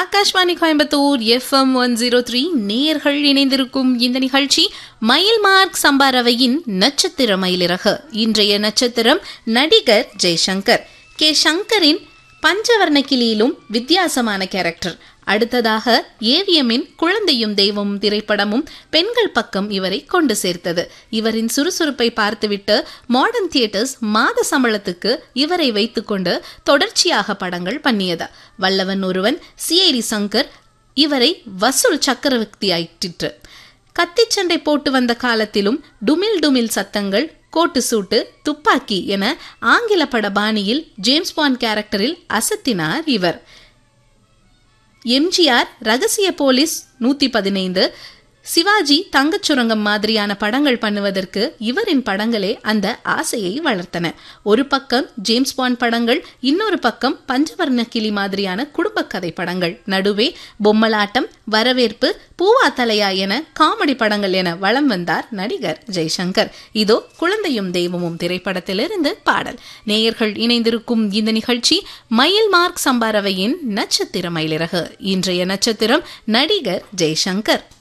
Akashvani Coimbatore FM one zero three நேர்கள் இணைந்திருக்கும் இந்த நிகழ்ச்சி மயில் மார்க் சம்பாரவையின் நட்சத்திர மயிலிறகு இன்றைய நட்சத்திரம் நடிகர் ஜெய்சங்கர் கே சங்கரின் பஞ்சவர்ண கிளியிலும் வித்தியாசமான கேரக்டர் அடுத்ததாக ஏவிஎம்மின் குழந்தையும் தெய்வமும் திரைப்படமும் பெண்கள் பக்கம் இவரை கொண்டு சேர்த்தது இவரின் சுறுசுறுப்பை பார்த்துவிட்டு மாடர்ன் தியேட்டர்ஸ் மாத சம்பளத்துக்கு இவரை வைத்துக்கொண்டு தொடர்ச்சியாக படங்கள் பண்ணியது வல்லவன் ஒருவன் சிஐடி சங்கர் இவரை வசூல் சக்கரவர்த்தி ஆயிற்று கத்திச்சண்டை போட்டு வந்த காலத்திலும் டுமில் டுமில் சத்தங்கள் கோட்டு சூட்டு துப்பாக்கி என ஆங்கில பட பாணியில் ஜேம்ஸ் பாண்ட் கேரக்டரில் அசத்தினார் இவர் எம்ஜிஆர் ரகசிய போலீஸ் நூத்தி பதினைந்து சிவாஜி தங்கச் சுரங்கம் மாதிரியான படங்கள் பண்ணுவதற்கு இவரின் படங்களே அந்த ஆசையை வளர்த்தன ஒரு பக்கம் ஜேம்ஸ் பாண்ட் படங்கள் இன்னொரு பக்கம் பஞ்சவர்ண கிளி மாதிரியான குடும்ப கதை படங்கள் நடுவே பொம்மலாட்டம் வரவேற்பு பூவா தலையா என காமெடி படங்கள் என வலம் வந்தார் நடிகர் ஜெய்சங்கர் இதோ குழந்தையும் தெய்வமும் திரைப்படத்திலிருந்து பாடல் நேயர்கள் இணைந்திருக்கும் இந்த நிகழ்ச்சி மயில் மார்க் சம்பாரவையின் நட்சத்திர மயிலிறகு இன்றைய நட்சத்திரம் நடிகர் ஜெய்சங்கர்